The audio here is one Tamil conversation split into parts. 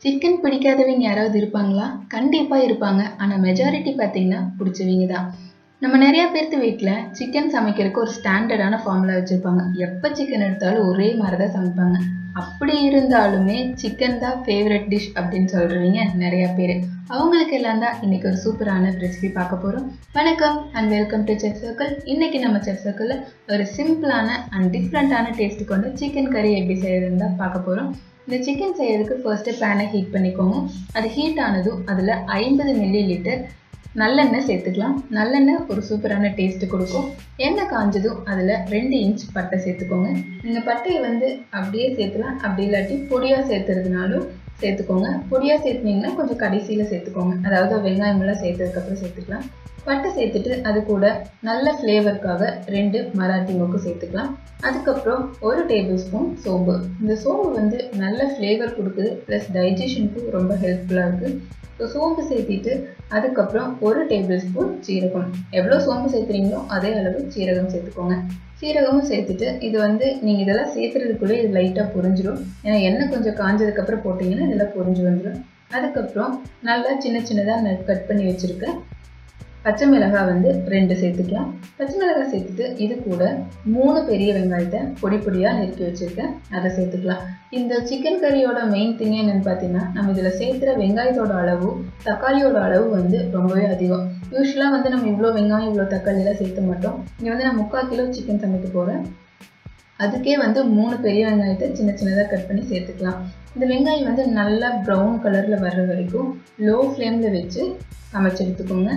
சிக்கன் பிடிக்காதவங்க யாராவது இருப்பாங்களா கண்டிப்பாக இருப்பாங்க ஆனால் மெஜாரிட்டி பார்த்தீங்கன்னா பிடிச்சவங்க தான் நம்ம நிறையா பேர்த்து வீட்டில் சிக்கன் சமைக்கிறதுக்கு ஒரு ஸ்டாண்டர்டான ஃபார்முலா வச்சுருப்பாங்க எப்போ சிக்கன் எடுத்தாலும் ஒரே மாதிரி தான் சமைப்பாங்க அப்படி இருந்தாலுமே சிக்கன் தான் ஃபேவரட் டிஷ் அப்படின்னு சொல்கிறவங்க நிறையா பேர் அவங்களுக்கு எல்லாம் தான் இன்றைக்கி ஒரு சூப்பரான ரெசிபி பார்க்க போகிறோம் வணக்கம் and welcome to chef circle இன்றைக்கி நம்ம செஃப் சர்க்கிளில் ஒரு சிம்பிளான அண்ட் டிஃப்ரெண்ட்டான டேஸ்ட்டு கொண்டு சிக்கன் கறி எப்படி செய்யறதுன்னு தான் பார்க்க போகிறோம் இந்த சிக்கன் செய்யறதுக்கு ஃபர்ஸ்ட்டு பேனை ஹீட் பண்ணிக்கோங்க அது ஹீட் ஆனதும் அதில் ஐம்பது மில்லி லிட்டர் நல்லெண்ணெய் சேர்த்துக்கலாம் நல்லெண்ணெய் ஒரு சூப்பரான டேஸ்ட்டு கொடுக்கும் எண்ணெய் காஞ்சதும் அதில் ரெண்டு இன்ச் பட்டை சேர்த்துக்கோங்க நீங்கள் பட்டையை வந்து அப்படியே சேர்த்துலாம் அப்படி இல்லாட்டி பொடியாக சேர்த்துறதுனாலும் சேர்த்துக்கோங்க பொடியாக சேர்த்துனீங்கன்னா கொஞ்சம் கடைசியில் சேர்த்துக்கோங்க அதாவது வெங்காயமெல்லாம் சேர்த்ததுக்கப்புறம் சேர்த்துக்கலாம் பட்டை சேர்த்துட்டு அது கூட நல்ல ஃப்ளேவருக்காக ரெண்டு மராட்டி மொக்கு சேர்த்துக்கலாம் அதுக்கப்புறம் ஒரு டேபிள் ஸ்பூன் சோம்பு இந்த சோம்பு வந்து நல்ல ஃப்ளேவர் கொடுக்குது ப்ளஸ் டைஜஷனுக்கு ரொம்ப ஹெல்ப்ஃபுல்லாக இருக்குது ஸோ சோம்பு சேர்த்திட்டு அதுக்கப்புறம் ஒரு டேபிள் ஸ்பூன் சீரகம் எவ்வளோ சோம்பு சேர்த்துறீங்களோ அதே அளவு சீரகம் சேர்த்துக்கோங்க சீரகமும் சேர்த்துட்டு இது வந்து நீங்கள் இதெல்லாம் சேர்த்துறதுக்குள்ளே இது லைட்டாக புரிஞ்சிடும் ஏன்னா எண்ணெய் கொஞ்சம் காஞ்சதுக்கப்புறம் போட்டிங்கன்னா இதெல்லாம் புரிஞ்சு வந்துடும் அதுக்கப்புறம் நல்லா சின்ன சின்னதாக கட் பண்ணி வச்சுருக்கேன் பச்சை மிளகாய் வந்து ரெண்டு சேர்த்துக்கலாம் பச்சை மிளகாய் சேர்த்துட்டு இது கூட மூணு பெரிய வெங்காயத்தை பொடி பொடியாக நெருக்கி வச்சுருக்கேன் அதை சேர்த்துக்கலாம் இந்த சிக்கன் கறியோட மெயின் திங் என்னென்னு பார்த்தீங்கன்னா நம்ம இதில் சேர்த்துற வெங்காயத்தோட அளவு தக்காளியோட அளவு வந்து ரொம்பவே அதிகம் யூஸ்வலாக வந்து நம்ம இவ்வளோ வெங்காயம் இவ்வளோ தக்காளியெல்லாம் சேர்த்த மாட்டோம் இங்கே வந்து நான் முக்கால் கிலோ சிக்கன் சமைக்க போகிறேன் அதுக்கே வந்து மூணு பெரிய வெங்காயத்தை சின்ன சின்னதாக கட் பண்ணி சேர்த்துக்கலாம் இந்த வெங்காயம் வந்து நல்லா ப்ரௌன் கலரில் வர்ற வரைக்கும் லோ ஃப்ளேமில் வச்சு சமைச்சு எடுத்துக்கோங்க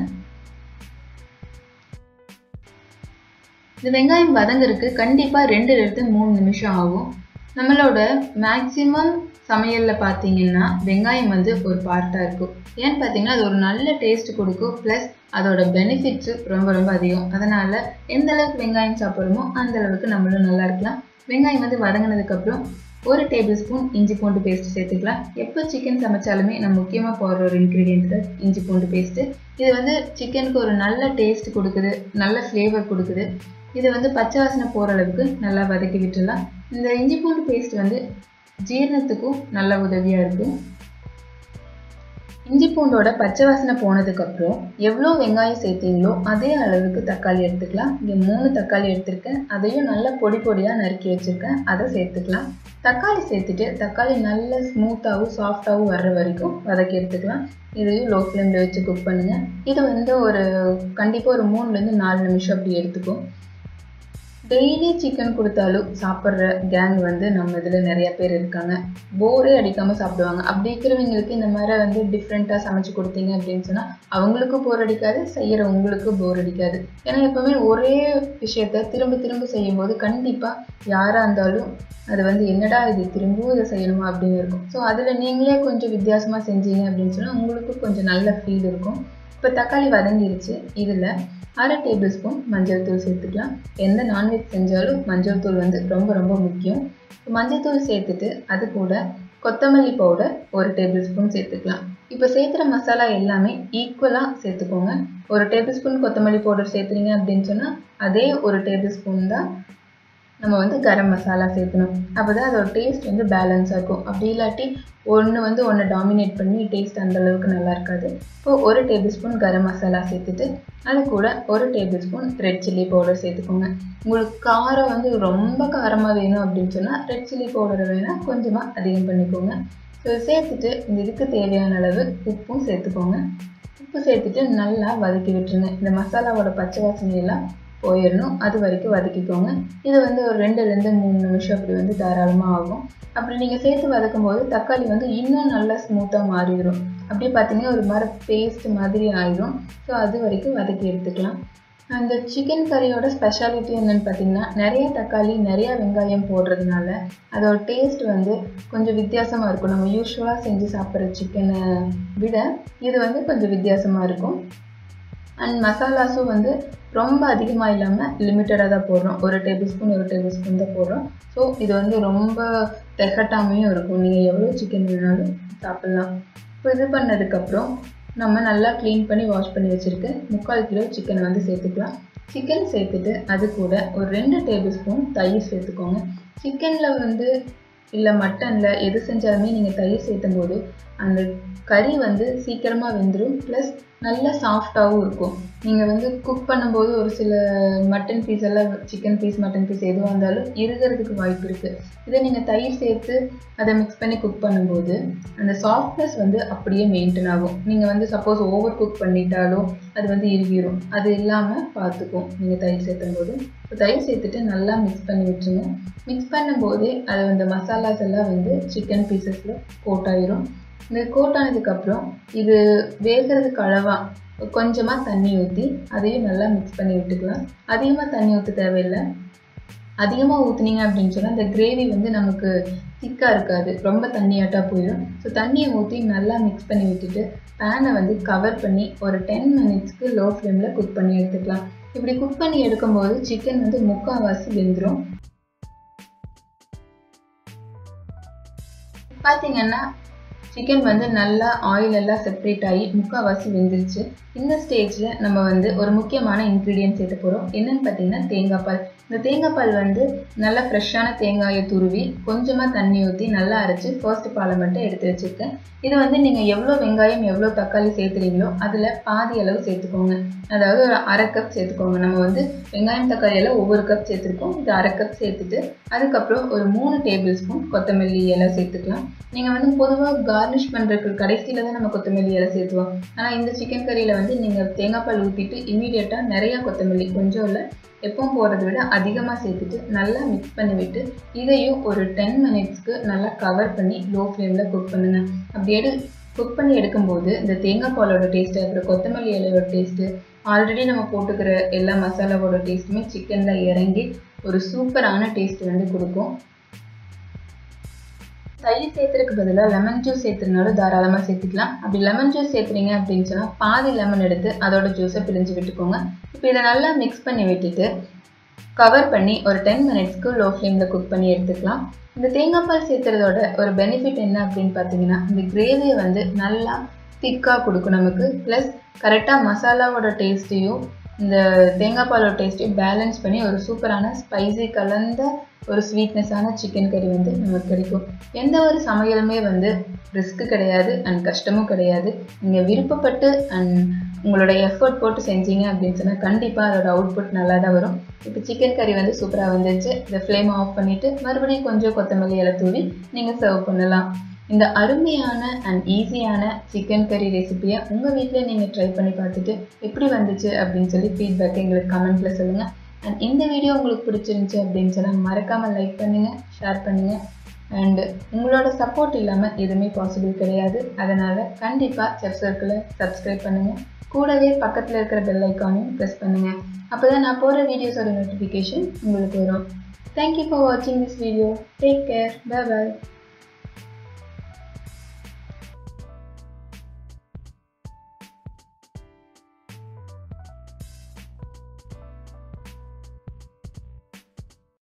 இந்த வெங்காயம் வதங்குறதுக்கு கண்டிப்பாக ரெண்டுலேருந்து மூணு நிமிஷம் ஆகும் நம்மளோட மேக்ஸிமம் சமையலில் பார்த்தீங்கன்னா வெங்காயம் வந்து ஒரு பார்ட்டாக இருக்கும் ஏன்னு பார்த்தீங்கன்னா அது ஒரு நல்ல டேஸ்ட் கொடுக்கும் ப்ளஸ் அதோட பெனிஃபிட்ஸு ரொம்ப ரொம்ப அதிகம் அதனால் எந்த அளவுக்கு வெங்காயம் சாப்பிட்றோமோ அந்த அளவுக்கு நம்மளும் நல்லா இருக்கலாம் வெங்காயம் வந்து வதங்கினதுக்கப்புறம் ஒரு டேபிள் ஸ்பூன் இஞ்சி பூண்டு பேஸ்ட் சேர்த்துக்கலாம் எப்போ சிக்கன் சமைச்சாலுமே நம்ம முக்கியமாக போடுற ஒரு இன்க்ரீடியன்ட் தான் இஞ்சி பூண்டு பேஸ்ட்டு இது வந்து சிக்கனுக்கு ஒரு நல்ல டேஸ்ட் கொடுக்குது நல்ல ஃப்ளேவர் கொடுக்குது இது வந்து பச்சை வாசனை போகிற அளவுக்கு நல்லா வதக்கி விட்டுடலாம் இந்த இஞ்சி பூண்டு பேஸ்ட் வந்து ஜீரணத்துக்கும் நல்ல உதவியாக இருக்கும் இஞ்சி பூண்டோட பச்சை வாசனை போனதுக்கப்புறம் எவ்வளோ வெங்காயம் சேர்த்தீங்களோ அதே அளவுக்கு தக்காளி எடுத்துக்கலாம் இங்கே மூணு தக்காளி எடுத்திருக்கேன் அதையும் நல்லா பொடி பொடியாக நறுக்கி வச்சுருக்கேன் அதை சேர்த்துக்கலாம் தக்காளி சேர்த்துட்டு தக்காளி நல்ல ஸ்மூத்தாகவும் சாஃப்டாகவும் வர்ற வரைக்கும் வதக்கி எடுத்துக்கலாம் இதையும் லோ ஃப்ளேமில் வச்சு குக் பண்ணுங்கள் இது வந்து ஒரு கண்டிப்பாக ஒரு மூணுலேருந்து நாலு நிமிஷம் அப்படி எடுத்துக்கும் டெய்லி சிக்கன் கொடுத்தாலும் சாப்பிட்ற கேங் வந்து நம்ம இதில் நிறைய பேர் இருக்காங்க போரே அடிக்காமல் சாப்பிடுவாங்க அப்படி இருக்கிறவங்களுக்கு இந்த மாதிரி வந்து டிஃப்ரெண்ட்டாக சமைச்சு கொடுத்தீங்க அப்படின்னு சொன்னால் அவங்களுக்கும் போர் அடிக்காது செய்கிற உங்களுக்கும் போர் அடிக்காது ஏன்னா எப்போவுமே ஒரே விஷயத்த திரும்ப திரும்ப செய்யும்போது கண்டிப்பாக யாராக இருந்தாலும் அது வந்து என்னடா இது திரும்பவும் இதை செய்யணுமா அப்படின்னு இருக்கும் ஸோ அதில் நீங்களே கொஞ்சம் வித்தியாசமாக செஞ்சீங்க அப்படின்னு சொன்னால் உங்களுக்கும் கொஞ்சம் நல்ல ஃபீல் இருக்கும் இப்போ தக்காளி வதங்கிருச்சு இதில் அரை டேபிள் ஸ்பூன் மஞ்சள் தூள் சேர்த்துக்கலாம் எந்த நான்வெஜ் செஞ்சாலும் மஞ்சள் தூள் வந்து ரொம்ப ரொம்ப முக்கியம் மஞ்சள் தூள் சேர்த்துட்டு அது கூட கொத்தமல்லி பவுடர் ஒரு டேபிள் ஸ்பூன் சேர்த்துக்கலாம் இப்போ சேர்த்துற மசாலா எல்லாமே ஈக்குவலாக சேர்த்துக்கோங்க ஒரு டேபிள் ஸ்பூன் கொத்தமல்லி பவுடர் சேர்த்துறீங்க அப்படின்னு சொன்னால் அதே ஒரு டேபிள் ஸ்பூன் தான் நம்ம வந்து கரம் மசாலா சேர்க்கணும் அப்போ தான் அதோட டேஸ்ட் வந்து பேலன்ஸாக இருக்கும் அப்படி இல்லாட்டி ஒன்று வந்து ஒன்று டாமினேட் பண்ணி டேஸ்ட் அந்த அளவுக்கு நல்லா இருக்காது இப்போது ஒரு டேபிள் ஸ்பூன் கரம் மசாலா சேர்த்துட்டு அது கூட ஒரு tablespoon red chilli powder சேர்த்துக்கோங்க உங்களுக்கு காரம் வந்து ரொம்ப காரமாக வேணும் அப்படின்னு சொன்னால் ரெட் சில்லி பவுடரை வேணால் கொஞ்சமாக அதிகம் பண்ணிக்கோங்க ஸோ சேர்த்துட்டு இந்த இதுக்கு தேவையான அளவு உப்பும் சேர்த்துக்கோங்க உப்பு சேர்த்துட்டு நல்லா வதக்கி விட்டுருங்க இந்த மசாலாவோட பச்சை வாசனையெல்லாம் போயிடணும் அது வரைக்கும் வதக்கிக்கோங்க இது வந்து ஒரு ரெண்டுலேருந்து மூணு நிமிஷம் அப்படி வந்து தாராளமாக ஆகும் அப்படி நீங்கள் சேர்த்து வதக்கும் போது தக்காளி வந்து இன்னும் நல்லா ஸ்மூத்தாக மாறிடும் அப்படியே பார்த்தீங்கன்னா ஒரு மாதிரி பேஸ்ட் மாதிரி ஆயிடும் ஸோ அது வரைக்கும் வதக்கி எடுத்துக்கலாம் அந்த சிக்கன் கறியோட ஸ்பெஷாலிட்டி என்னென்னு பார்த்தீங்கன்னா நிறைய தக்காளி நிறைய வெங்காயம் போடுறதுனால அதோட டேஸ்ட் வந்து கொஞ்சம் வித்தியாசமாக இருக்கும் நம்ம யூஸ்வலாக செஞ்சு சாப்பிட்ற சிக்கனை விட இது வந்து கொஞ்சம் வித்தியாசமாக இருக்கும் அண்ட் மசாலாஸும் வந்து ரொம்ப அதிகமாக இல்லாமல் லிமிட்டடாக தான் போடுறோம் ஒரு டேபிள் ஸ்பூன் ஒரு டேபிள் ஸ்பூன் தான் போடுறோம் ஸோ இது வந்து ரொம்ப தெகட்டாமையும் இருக்கும் நீங்கள் எவ்வளோ சிக்கன் வேணாலும் சாப்பிட்லாம் இப்போ இது பண்ணதுக்கப்புறம் நம்ம நல்லா க்ளீன் பண்ணி வாஷ் பண்ணி வச்சுருக்க முக்கால் கிலோ சிக்கனை வந்து சேர்த்துக்கலாம் சிக்கன் சேர்த்துட்டு அது கூட ஒரு ரெண்டு டேபிள் ஸ்பூன் தயிர் சேர்த்துக்கோங்க சிக்கனில் வந்து இல்லை மட்டனில் எது செஞ்சாலுமே நீங்கள் தயிர் சேர்த்தும் போது அந்த கறி வந்து சீக்கிரமாக வெந்துடும் ப்ளஸ் நல்ல சாஃப்டாகவும் இருக்கும் நீங்கள் வந்து குக் பண்ணும்போது ஒரு சில மட்டன் பீஸ் எல்லாம் சிக்கன் பீஸ் மட்டன் பீஸ் எதுவாக இருந்தாலும் இருக்கிறதுக்கு வாய்ப்பு இருக்குது இதை நீங்கள் தயிர் சேர்த்து அதை மிக்ஸ் பண்ணி குக் பண்ணும்போது அந்த சாஃப்ட்னஸ் வந்து அப்படியே மெயின்டைன் ஆகும் நீங்கள் வந்து சப்போஸ் ஓவர் குக் பண்ணிட்டாலும் அது வந்து இறுகிரும் அது இல்லாமல் பார்த்துக்கும் நீங்கள் தயிர் சேர்த்தும் போது தயிர் சேர்த்துட்டு நல்லா மிக்ஸ் பண்ணி விட்டுருங்க மிக்ஸ் பண்ணும்போதே அது அந்த மசாலாஸ் எல்லாம் வந்து சிக்கன் பீசஸில் கோட்டாயிரும் இந்த கோட்டானதுக்கப்புறம் இது வேகிறதுக்கு அளவாக கொஞ்சமாக தண்ணி ஊற்றி அதையும் நல்லா மிக்ஸ் பண்ணி விட்டுக்கலாம் அதிகமாக தண்ணி ஊற்ற தேவையில்லை அதிகமாக ஊற்றுனீங்க அப்படின்னு சொன்னால் இந்த கிரேவி வந்து நமக்கு திக்காக இருக்காது ரொம்ப தண்ணியாட்டாக போயிடும் ஸோ தண்ணியை ஊற்றி நல்லா மிக்ஸ் பண்ணி விட்டுட்டு பேனை வந்து கவர் பண்ணி ஒரு டென் மினிட்ஸ்க்கு லோ ஃப்ளேமில் குக் பண்ணி எடுத்துக்கலாம் இப்படி குக் பண்ணி எடுக்கும்போது சிக்கன் வந்து முக்கால்வாசி வெந்துடும் பார்த்தீங்கன்னா சிக்கன் வந்து நல்லா ஆயில் எல்லாம் செப்பரேட் ஆகி முக்கால்வாசி வெந்துருச்சு இந்த ஸ்டேஜில் நம்ம வந்து ஒரு முக்கியமான இன்க்ரீடியன்ட் சேர்த்து போகிறோம் என்னென்னு பார்த்தீங்கன்னா தேங்காய் பால் இந்த தேங்காய் பால் வந்து நல்லா ஃப்ரெஷ்ஷான தேங்காயை துருவி கொஞ்சமாக தண்ணி ஊற்றி நல்லா அரைச்சி ஃபர்ஸ்ட் பாலை மட்டும் எடுத்து வச்சுருக்கேன் இது வந்து நீங்கள் எவ்வளோ வெங்காயம் எவ்வளோ தக்காளி சேர்த்துறீங்களோ அதில் பாதி அளவு சேர்த்துக்கோங்க அதாவது ஒரு அரை கப் சேர்த்துக்கோங்க நம்ம வந்து வெங்காயம் தக்காளி எல்லாம் ஒவ்வொரு கப் சேர்த்துருக்கோம் இது அரை கப் சேர்த்துட்டு அதுக்கப்புறம் ஒரு மூணு டேபிள் ஸ்பூன் கொத்தமல்லி எல்லாம் சேர்த்துக்கலாம் நீங்கள் வந்து பொதுவாக கார்னிஷ் பண்ணுறதுக்கு கடைசியில் தான் நம்ம கொத்தமல்லி எல்லாம் சேர்த்துவோம் ஆனால் இந்த சிக்கன் கறியில் வந்து நீங்கள் தேங்காய் பால் ஊற்றிட்டு இமீடியட்டாக நிறையா கொத்தமல்லி கொஞ்சம் இல்லை எப்பவும் போகிறத விட அதிகமாக சேர்த்துட்டு நல்லா மிக்ஸ் பண்ணி விட்டு இதையும் ஒரு டென் மினிட்ஸ்க்கு நல்லா கவர் பண்ணி லோ ஃப்ளேமில் குக் பண்ணுங்கள் அப்படி எடு குக் பண்ணி எடுக்கும்போது இந்த தேங்காய் பாலோட டேஸ்ட்டு அப்புறம் கொத்தமல்லி இலையோட டேஸ்ட்டு ஆல்ரெடி நம்ம போட்டுக்கிற எல்லா மசாலாவோட டேஸ்ட்டுமே சிக்கனில் இறங்கி ஒரு சூப்பரான டேஸ்ட் வந்து கொடுக்கும் தயிர் சேர்த்துறதுக்கு பதிலாக லெமன் ஜூஸ் சேர்த்துறனாலும் தாராளமாக சேர்த்துக்கலாம் அப்படி லெமன் ஜூஸ் சேர்த்துறீங்க அப்படின்னு சொன்னால் பாதி லெமன் எடுத்து அதோட ஜூஸை பிழிஞ்சு விட்டுக்கோங்க இப்போ இதை நல்லா மிக்ஸ் பண்ணி விட்டுட்டு கவர் பண்ணி ஒரு டென் மினிட்ஸ்க்கு லோ ஃப்ளேமில் குக் பண்ணி எடுத்துக்கலாம் இந்த தேங்காய் பால் சேர்த்துறதோட ஒரு பெனிஃபிட் என்ன அப்படின்னு பார்த்தீங்கன்னா இந்த கிரேவியை வந்து நல்லா திக்காக கொடுக்கும் நமக்கு ப்ளஸ் கரெக்டாக மசாலாவோட டேஸ்ட்டையும் இந்த தேங்காய் பாலோட டேஸ்ட்டையும் பேலன்ஸ் பண்ணி ஒரு சூப்பரான ஸ்பைசி கலந்த ஒரு ஸ்வீட்னஸான சிக்கன் கறி வந்து நமக்கு கிடைக்கும் எந்த ஒரு சமையலுமே வந்து ரிஸ்க்கு கிடையாது அண்ட் கஷ்டமும் கிடையாது நீங்கள் விருப்பப்பட்டு அண்ட் உங்களோட எஃபர்ட் போட்டு செஞ்சீங்க அப்படின்னு சொன்னால் கண்டிப்பாக அதோட அவுட்புட் நல்லா தான் வரும் இப்போ சிக்கன் கறி வந்து சூப்பராக வந்துருச்சு இந்த ஃப்ளேம் ஆஃப் பண்ணிவிட்டு மறுபடியும் கொஞ்சம் கொத்தமல்லி இலை தூவி நீங்கள் சர்வ் பண்ணலாம் இந்த அருமையான அண்ட் ஈஸியான சிக்கன் கறி ரெசிபியை உங்கள் வீட்டில் நீங்கள் ட்ரை பண்ணி பார்த்துட்டு எப்படி வந்துச்சு அப்படின்னு சொல்லி ஃபீட்பேக் எங்களுக்கு கமெண்ட்டில் சொல்லுங்கள் அண்ட் இந்த வீடியோ உங்களுக்கு பிடிச்சிருந்துச்சு அப்படின்னு சொன்னால் மறக்காமல் லைக் பண்ணுங்கள் ஷேர் பண்ணுங்கள் அண்டு உங்களோட சப்போர்ட் இல்லாமல் எதுவுமே பாசிபிள் கிடையாது அதனால் கண்டிப்பாக செஃப் சர்க்கிளை சப்ஸ்கிரைப் பண்ணுங்கள் கூடவே பக்கத்தில் இருக்கிற பெல் ஐக்கானையும் ப்ரெஸ் பண்ணுங்கள் அப்போ தான் நான் போகிற வீடியோஸோட நோட்டிஃபிகேஷன் உங்களுக்கு வரும் தேங்க்யூ ஃபார் வாட்சிங் this video take care bye bye